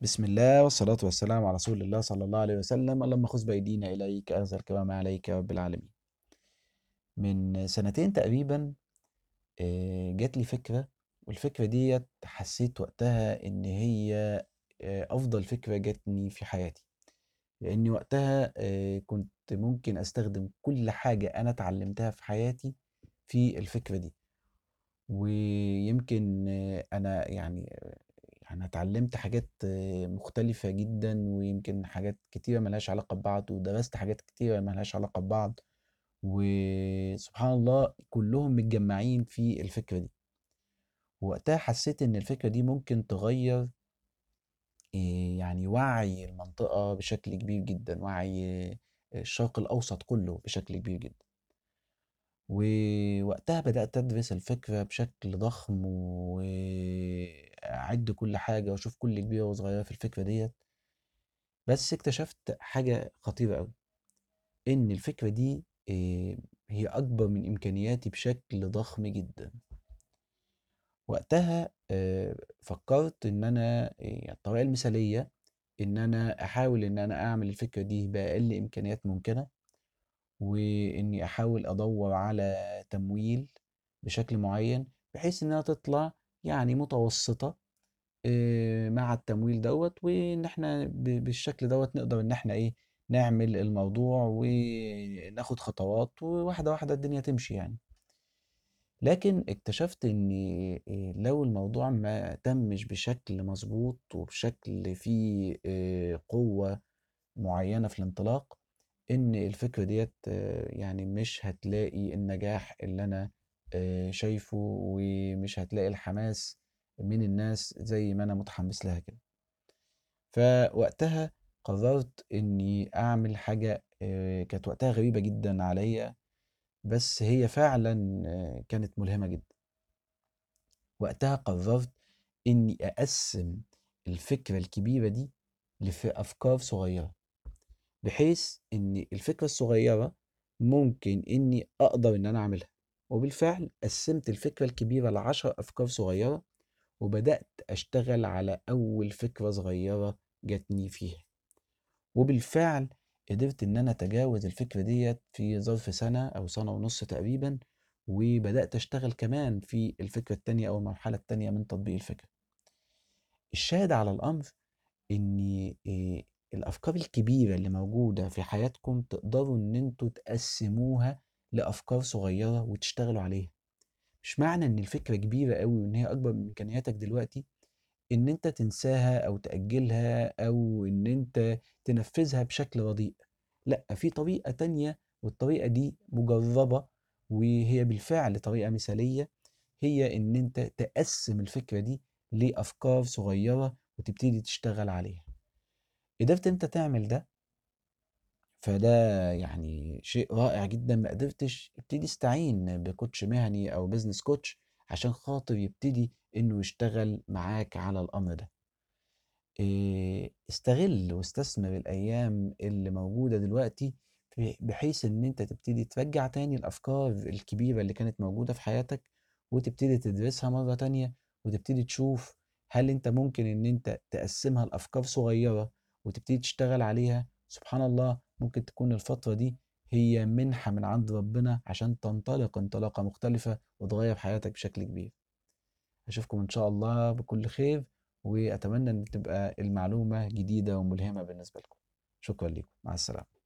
بسم الله والصلاة والسلام على رسول الله صلى الله عليه وسلم اللهم خذ بأيدينا إليك أنزل كما ما عليك يا رب العالمين من سنتين تقريبا آه، جات لي فكرة والفكرة ديت حسيت وقتها إن هي آه، أفضل فكرة جاتني في حياتي لأني وقتها آه، كنت ممكن أستخدم كل حاجة أنا اتعلمتها في حياتي في الفكرة دي ويمكن أنا يعني أنا اتعلمت حاجات مختلفة جدًا، ويمكن حاجات كتيرة ما لهاش علاقة ببعض، ودرست حاجات كتيرة ما لهاش علاقة ببعض، وسبحان الله كلّهم متجمّعين في الفكرة دي. ووقتها حسّيت إن الفكرة دي ممكن تغيّر آآ يعني وعي المنطقة بشكل كبير جدًا، وعي الشرق الأوسط كلّه بشكل كبير جدًا. ووقتها بدأت أدرس الفكرة بشكل ضخم وأعد كل حاجة وأشوف كل كبيرة وصغيرة في الفكرة ديت بس اكتشفت حاجة خطيرة أوي إن الفكرة دي آه، هي أكبر من إمكانياتي بشكل ضخم جدا وقتها آه، فكرت إن أنا آه، الطريقة المثالية إن أنا أحاول إن أنا أعمل الفكرة دي بأقل إمكانيات ممكنة وإني أحاول أدوّر على تمويل بشكل معيّن، بحيث إنها تطلع يعني متوسطة آآ مع التمويل دوّة، وإن إحنا ب بالشكل دوّة نقدر إن إحنا إيه، نعمل الموضوع وناخد خطوات وواحدة، واحدة الدنيا تمشي يعني. لكن اكتشفت إن آآ لو الموضوع ما تمِّش بشكل مضبوط وبشكل فيه آآ قوة معيّنة في الانطلاق إن الفكرة ديّة يعني مش هتلاقي النجاح اللي أنا آآ شايفه، ومش هتلاقي الحماس من الناس زي ما أنا متحمّس لها كده. فوقتها قررت إني أعمل حاجة آآ كانت وقتها غريبة جدًا عليّا، بس هي فعلًا آه، كانت ملهمة جدًا. وقتها قررت إني أقسّم الفكرة الكبيرة دي لف أفكار صغيّرة. بحيث إن الفكرة الصغيرة ممكن إني أقدر إن أنا أعملها وبالفعل قسمت الفكرة الكبيرة لعشر أفكار صغيرة وبدأت أشتغل على أول فكرة صغيرة جاتني فيها وبالفعل قدرت إن أنا أتجاوز الفكرة ديت في ظرف سنة أو سنة ونص تقريبا وبدأت أشتغل كمان في الفكرة التانية أو المرحلة التانية من تطبيق الفكرة الشاهد على الأمر إن آه، الأفكار الكبيرة اللي موجودة في حياتكم تقدروا إن أنتوا تقسموها لأفكار صغيرة وتشتغلوا عليها مش معنى إن الفكرة كبيرة قوي وإن هي أكبر من إمكانياتك دلوقتي إن أنت تنساها أو تأجلها أو إن أنت تنفذها بشكل رديء لأ في طريقة تانية والطريقة دي مجربة وهي بالفعل طريقة مثالية هي إن أنت تقسم الفكرة دي لأفكار صغيرة وتبتدي تشتغل عليها قدرت أنت تعمل ده فده يعني شيء رائع جدًا ما قدرتش ابتدي استعين بكوتش مهني أو business coach عشان خاطر يبتدي إنه يشتغل معاك على الأمر ده. آآ استغل واستثمر الأيام اللي موجودة دلوقتي ف بحيث إن أنت تبتدي ترجّع تاني الأفكار الكبيرة اللي كانت موجودة في حياتك وتبتدي تدرسها مرّة تانية وتبتدي تشوف هل أنت ممكن إن أنت تقسّمها لأفكار صغيّرة وتبتدي تشتغل عليها، سبحان الله ممكن تكون الفترة دي هي منحة من عند ربنا عشان تنطلق انطلاقة مختلفة وتغيّر حياتك بشكل كبير. أشوفكم إن شاء الله بكل خير وأتمنى إن تبقى المعلومة جديدة وملهمة بالنسبة لكم. شكرًا ليكم، مع السلامة.